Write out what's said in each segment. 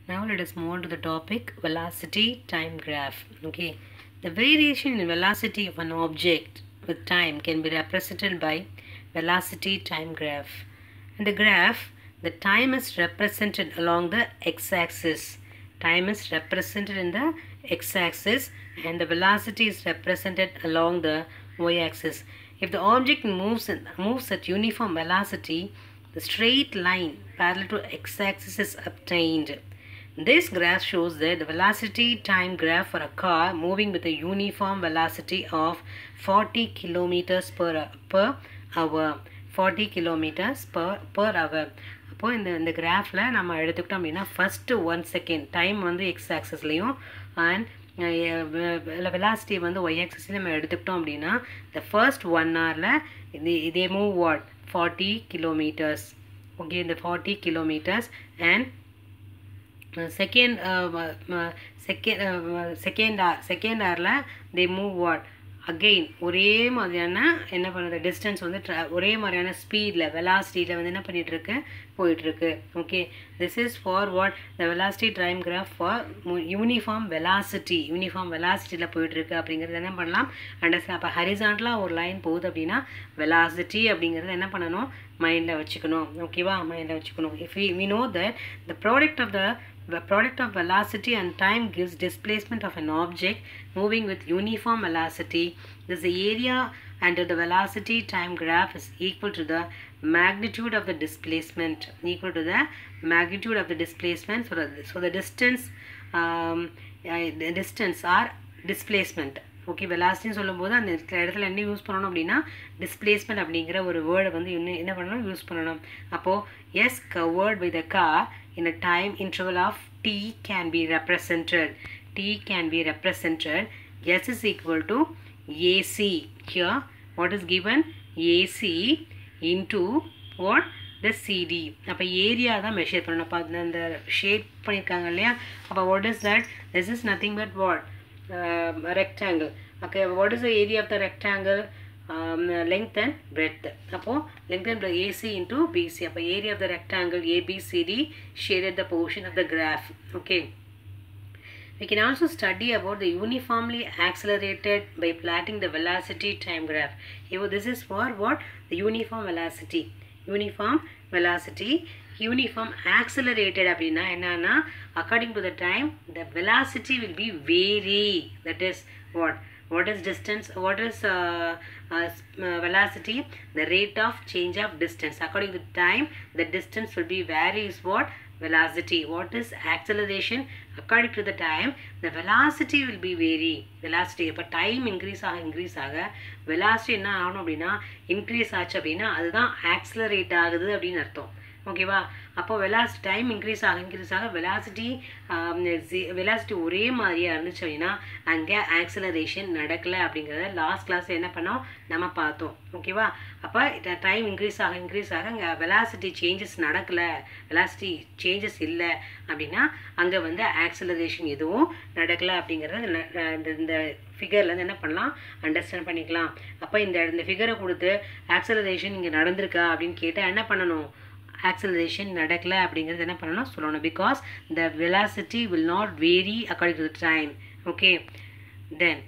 Now let us move on to the topic velocity time graph. Okay, the variation in velocity of an object with time can be represented by velocity time graph. In the graph, the time is represented along the x-axis. Time is represented in the x-axis and the velocity is represented along the y-axis. If the object moves moves at uniform velocity, the straight line parallel to x-axis is obtained. This graph shows that the velocity time graph for a car moving with a uniform velocity of 40 kilometers per, per hour. 40 kilometers per, per hour. அப்போது இந்த இந்த கிராஃபில் நம்ம எடுத்துக்கிட்டோம் அப்படின்னா first one second time வந்து X ஆக்சஸ்லேயும் and velocity வந்து Y ஆக்சஸ்லையும் நம்ம எடுத்துக்கிட்டோம் அப்படின்னா இந்த ஃபர்ஸ்ட் ஒன் ஹவரில் இது இதே move what forty kilometres okay இந்த forty kilometres and second second second or second ஹவரில் தே மூவ் வாட் அகெயின் ஒரே மாதிரியான என்ன பண்ணுறது டிஸ்டன்ஸ் வந்து ட்ரா ஒரே மாதிரியான ஸ்பீடில் வெலாசிட்டியில் வந்து என்ன பண்ணிகிட்ருக்கு போயிட்டுருக்கு okay this is for what the velocity time graph for uniform velocity uniform வெலாசிட்டியில் போயிட்டுருக்கு அப்படிங்கிறது என்ன பண்ணலாம் அண்டர்ஸ்டாண்ட் அப்போ ஹரிசான்டலாக ஒரு லைன் போகுது அப்படின்னா வெலாசிட்டி அப்படிங்கிறது என்ன பண்ணணும் மைண்டில் வச்சுக்கணும் ஓகேவா மைண்டில் வச்சுக்கணும் if we we know that the product of the The product of velocity and time gives displacement of an object moving with uniform velocity. Thus, the area under the velocity time graph is equal to the magnitude of the displacement. Equal to the magnitude of the displacement. So, the, so the distance, um, the distance are displacement. Okay வெலாசிட்டின்னு சொல்லும்போது அந்த இடத்துல என்ன use பண்ணணும் அப்படின்னா displacement அப்படிங்கிற ஒரு வேர்டை வந்து இன்னும் என்ன பண்ணணும் யூஸ் பண்ணணும் அப்போது S covered by the car in a time interval of t can be represented. t can be represented. S is equal to AC. Here, what is given? AC into what? the CD. அப்போ area தான் measure பண்ணணும் அப்போ அந்த அந்த shape பண்ணியிருக்காங்க இல்லையா அப்போ what is that this is nothing but what rectangle okay what is the area of the rectangle um, length and breadth. அப்போ length and breadth AC into BC. அப்போ area of the rectangle ABCD shaded the portion of the graph. Okay. We can also study about the uniformly accelerated by plotting the velocity time graph. Here, this is for what? The uniform velocity. Uniform velocity. Uniform accelerated அப்படின்னா என்னன்னா according to the time the velocity will be vary. That is what? what is distance what is uh, uh, velocity the rate of change of distance according to time the distance will be varies what velocity what is acceleration according to the time the velocity will be vary velocity இப்போ time increase ஆக increase ஆக velocity என்ன ஆகணும் அப்படின்னா increase ஆச்சு அப்படின்னா அதுதான் accelerate ஆகுது அப்படின்னு அர்த்தம் ஓகேவா அப்போ வெலாசிட்டி டைம் இன்க்ரீஸ் ஆக இன்க்ரீஸ் ஆக வெலாசிட்டி வெலாசிட்டி ஒரே மாதிரியாக இருந்துச்சு அப்படின்னா அங்கே ஆக்சலரேஷன் நடக்கலை அப்படிங்கிறத லாஸ்ட் கிளாஸ் என்ன பண்ணோம் நம்ம பார்த்தோம் ஓகேவா அப்போ டைம் இன்க்ரீஸ் ஆக இன்க்ரீஸ் ஆக அங்கே வெலாசிட்டி சேஞ்சஸ் நடக்கலை வெலாசிட்டி சேஞ்சஸ் இல்லை அப்படின்னா அங்கே வந்து ஆக்சலரேஷன் எதுவும் நடக்கலை அப்படிங்கிறத இந்த ஃபிகரில் என்ன பண்ணலாம் அண்டர்ஸ்டாண்ட் பண்ணிக்கலாம் அப்போ இந்த இந்த ஃபிகரை கொடுத்து ஆக்சலரேஷன் இங்கே நடந்திருக்கா அப்படின்னு கேட்டால் என்ன பண்ணணும் ஆக்சலரேஷன் நடக்கலை அப்படிங்கிறது என்ன பண்ணணும் சொல்லணும் because the velocity will not vary according to the time okay then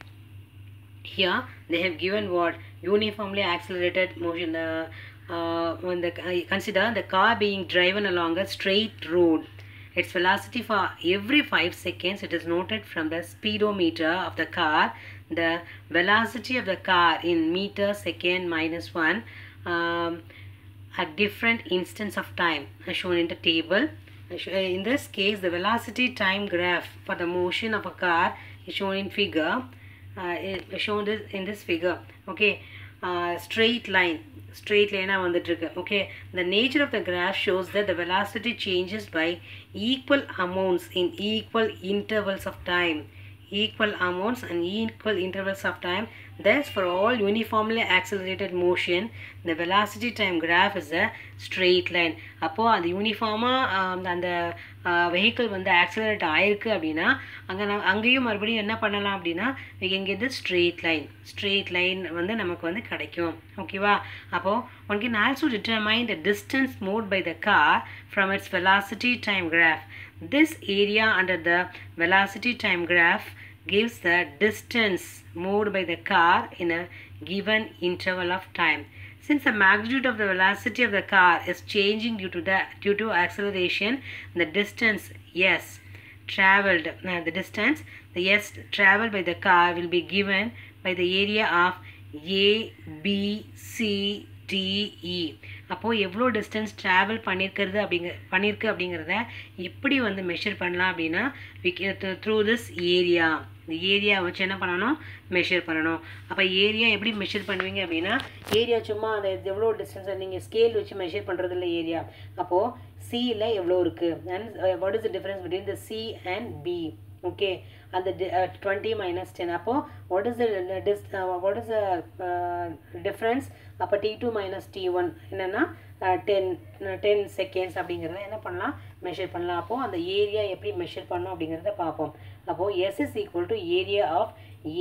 here they have given what uniformly accelerated motion the uh, when the uh, consider the car being driven along a straight road its velocity for every 5 seconds it is noted from the speedometer of the car the velocity of the car in meter second minus 1 um, at different instants of time as shown in the table in this case the velocity time graph for the motion of a car is shown in figure uh, shown this in this figure okay uh, straight line straight line வந்துட்டு இருக்கு okay the nature of the graph shows that the velocity changes by equal amounts in equal intervals of time equal amounts and equal intervals of time thus for all uniformly accelerated motion the velocity time graph is a straight line அப்போது அது யூனிஃபார்மாக அந்த vehicle வந்து accelerate ஆயிருக்கு அப்படின்னா அங்கே நான் அங்கேயும் மறுபடியும் என்ன பண்ணலாம் அப்படின்னா இங்கே ஸ்ட்ரெயிட் லைன் ஸ்ட்ரெயிட் லைன் வந்து நமக்கு வந்து கிடைக்கும் ஓகேவா அப்போது one can also determine the distance move by the car from its velocity time graph this area under the velocity time graph gives the distance moved by the car in a given interval of time since the magnitude of the velocity of the car is changing due to the due to acceleration the distance s traveled uh, the distance the s traveled by the car will be given by the area of a b c d e அப்போது எவ்வளோ distance travel பண்ணியிருக்கிறது அப்படிங்க பண்ணியிருக்கு அப்படிங்கிறத எப்படி வந்து measure பண்ணலாம் அப்படின்னா த்ரூ திஸ் ஏரியா இந்த ஏரியா வச்சு என்ன பண்ணணும் மெஷர் பண்ணணும் அப்போ ஏரியா எப்படி மெஷர் பண்ணுவீங்க அப்படின்னா ஏரியா சும்மா அந்த எவ்வளோ டிஸ்டன்ஸ் நீங்கள் ஸ்கேல் வச்சு மெஷர் பண்ணுறது இல்லை ஏரியா அப்போது சியில் எவ்வளோ இருக்குது and what is the difference between the C and B okay அந்த டுவெண்ட்டி மைனஸ் டென் அப்போது what is the dis what is the difference அப்போ T two minus T one என்னென்னா டென் டென் செகண்ட்ஸ் அப்படிங்கிறத என்ன பண்ணலாம் மெஷர் பண்ணலாம் அப்போது அந்த ஏரியா எப்படி மெஷர் பண்ணோம் அப்படிங்கிறத பார்ப்போம் அப்போது S is equal to area of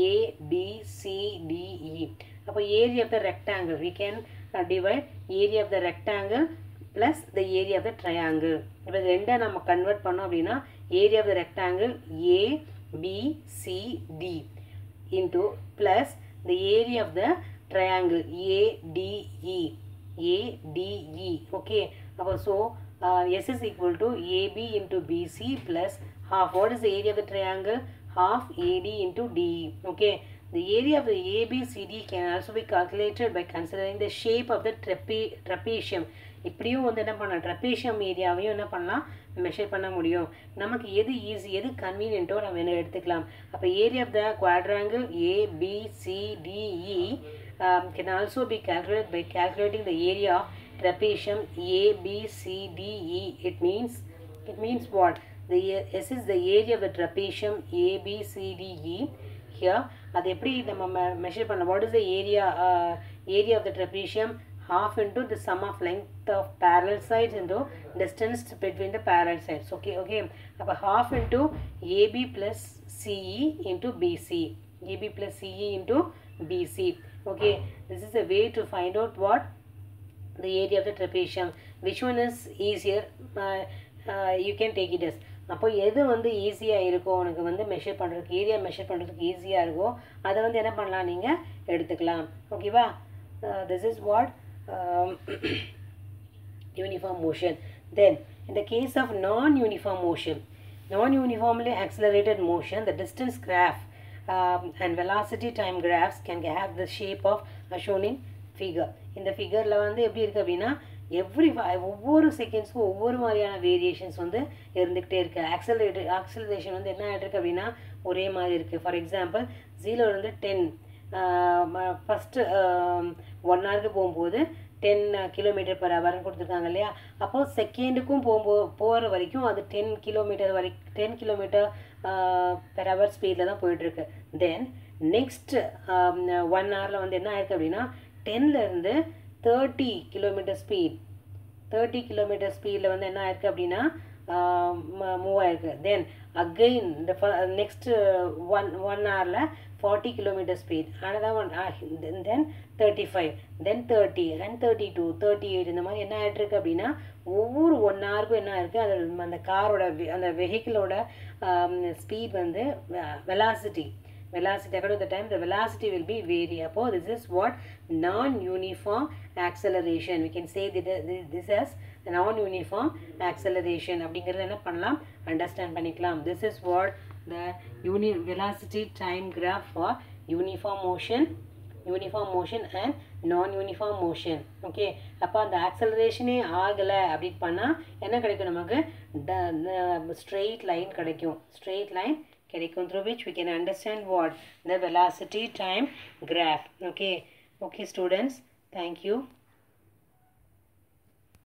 ABCDE அப்போ area of the rectangle we can divide area of the rectangle plus the area of the triangle இப்போ இது ரெண்டை நம்ம கன்வெர்ட் பண்ணோம் அப்படின்னா area of the rectangle ABCD into plus the area of the triangle ADE ADE okay அப்போ so uh, S is equal to AB into BC plus half what is the area of the triangle half AD into DE okay the area of the ABCD can also be calculated by considering the shape of the trape trapezium இப்படியும் வந்து என்ன பண்ணலாம் ட்ரப்பேஷியம் ஏரியாவையும் என்ன பண்ணலாம் measure பண்ண முடியும் நமக்கு எது ஈஸி எது கன்வீனியன்ட்டோ நம்ம என்ன எடுத்துக்கலாம் அப்போ area of the quadrangle ABCDE um, can also be calculated by calculating the area of trapezium A, B, C, D, E. It means, it means what? The S is the area of the trapezium A, B, C, D, E. Here, அது எப்படி நம்ம measure பண்ணலாம் what is the area area of the trapezium half into the sum of length of parallel sides into distance between the parallel sides okay okay அப்போ half into AB plus CE into BC AB plus CE into BC okay this is a way to find out what the area of the trapezium which one is easier uh, uh, you can take it as அப்போ எது வந்து ஈஸியாக இருக்கோ உனக்கு வந்து measure பண்ணுறதுக்கு area measure பண்ணுறதுக்கு ஈஸியாக இருக்கோ அதை வந்து என்ன பண்ணலாம் நீங்கள் எடுத்துக்கலாம் ஓகேவா this is what uniform motion. Then, in the case of non-uniform motion, non-uniformly accelerated motion, the distance graph um, and velocity time graphs can have the shape of as shown in figure. இந்த ஃபிகரில் வந்து எப்படி இருக்குது அப்படின்னா every ஒவ்வொரு செகண்ட்ஸ்க்கும் ஒவ்வொரு மாதிரியான variations வந்து இருந்துக்கிட்டே இருக்குது ஆக்சலரேட்டட் ஆக்சலரேஷன் வந்து என்ன ஆகிட்டு இருக்கு அப்படின்னா ஒரே மாதிரி இருக்குது ஃபார் எக்ஸாம்பிள் ஜீரோலேருந்து டென் ஃபஸ்ட்டு ஒன் ஹவருக்கு போகும்போது டென் கிலோமீட்டர் பர் ஹவர்னு கொடுத்துருக்காங்க இல்லையா அப்போது செகண்டுக்கும் போகும்போ போகிற வரைக்கும் அது டென் கிலோமீட்டர் வரை டென் கிலோமீட்டர் பெர் ஹவர் ஸ்பீடில் தான் போயிட்டுருக்கு தென் நெக்ஸ்ட் ஒன் ஹவரில் வந்து என்ன ஆயிருக்கு அப்படின்னா டென்லேருந்து thirty kilometre speed thirty kilometre ஸ்பீடில் வந்து என்ன ஆயிருக்கு அப்படின்னா மூவ் ஆயிருக்கு தென் அகெயின் இந்த நெக்ஸ்ட் ஒன் ஒன் ஹவரில் forty kilometre speed another one then thirty five then thirty and thirty two thirty eight இந்த மாதிரி என்ன ஆகிட்டுருக்கு அப்படின்னா ஒவ்வொரு ஒன் ஹவருக்கும் என்ன இருக்குது அது அந்த காரோட அந்த வெஹிக்கிளோட ஸ்பீட் வந்து velocity velocity according to the time the velocity will be vary அப்போ this is what non-uniform acceleration we can say that this as non-uniform acceleration அப்படிங்கிறது என்ன பண்ணலாம் அண்டர்ஸ்டாண்ட் பண்ணிக்கலாம் this is what the uni velocity time graph for uniform motion uniform motion and non-uniform motion okay அப்போ அந்த ஆக்சலரேஷனே ஆகலை அப்படின்னு பண்ணால் என்ன கிடைக்கும் நமக்கு ஸ்ட்ரெயிட் லைன் கிடைக்கும் ஸ்ட்ரெயிட் லைன் கிடைக்கும் through which we can understand what the velocity time graph okay okay students thank you